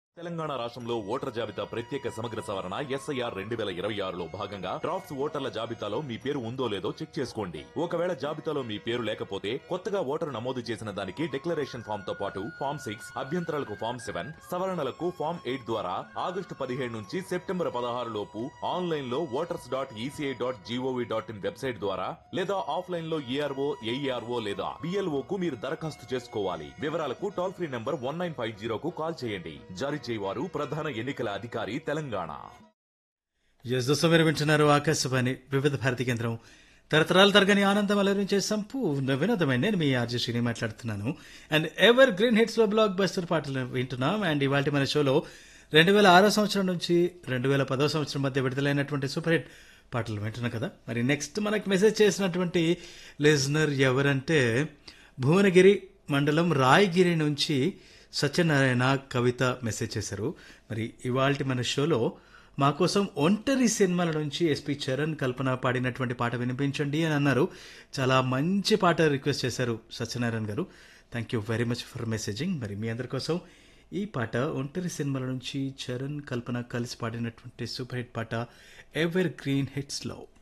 తెలంగాణ రాష్ట్రంలో ఓటర్ జాబితా ప్రత్యేక సమగ్ర సవరణ ఎస్ఐఆర్ రెండు వేల ఇరవై ఆరులో భాగంగా డ్రాఫ్ట్స్ ఓటర్ల జాబితాలో మీ పేరు ఉందో లేదో చెక్ చేసుకోండి ఒకవేళ జాబితాలో మీ పేరు లేకపోతే కొత్తగా ఓటరు నమోదు చేసిన దానికి డిక్లరేషన్ ఫామ్ తో పాటు ఫామ్ సిక్స్ అభ్యంతరాలకు ఫామ్ సెవెన్ సవరణలకు ఫామ్ ఎయిట్ ద్వారా ఆగస్టు పదిహేడు నుంచి సెప్టెంబర్ పదహారు లోపు ఆన్లైన్ లో voters dot ECI dot GOV dot in website ద్వారా లేదా ఆఫ్లైన్ లో ఈఆర్ఓ ఏఈఆర్ఓ లేదా బిఎల్ఓ కు మీరు దరఖాస్తు చేసుకోవాలి వివరాలకు toll free number one nine five జీరోకు కాల్ చేయండి జారీ చేయవారు ప్రధాన ఎన్నికల అధికారి తెలంగాణ ఎస్ దోస్తు మీరు వింటున్నారు ఆకాశవాణి వివిధ భారతి కేంద్రం తరతరాలు తరగని ఆనందం అలరించే సంపూర్ణ వినోదమైన నేను మీ ఆర్జే శ్రీని మాట్లాడుతున్నాను అండ్ ఎవర్ గ్రీన్ హిట్స్ లో బ్లాక్ బస్టర్ పాటలు వింటున్నాం అండ్ ఇవాళ మన షోలో రెండు వేల ఆరో సంవత్సరం నుంచి రెండు వేల పదో సంవత్సరం మధ్య విడుదలైనటువంటి సూపర్ హిట్ పాటలు వింటున్నాం కదా మరి నెక్స్ట్ మనకి మెసేజ్ చేసినటువంటి లిజనర్ ఎవరంటే భువనగిరి మండలం రాయగిరి నుంచి సత్యనారాయణ కవిత మెసేజ్ చేశారు మరి ఇవాళ మన షోలో మా కోసం ఒంటరి సినిమాల నుంచి ఎస్పి చరణ్ కల్పన పాడినటువంటి పాట వినిపించండి అని అన్నారు చాలా మంచి పాట రిక్వెస్ట్ చేశారు Satyanarayana garu thank you very much for messaging మరి మీ అందరి కోసం ఈ పాట ఒంటరి సినిమాల నుంచి చరణ్ కల్పన కలిసి పాడినటువంటి సూపర్ హిట్ పాట ఎవర్ గ్రీన్ హిట్స్ లవ్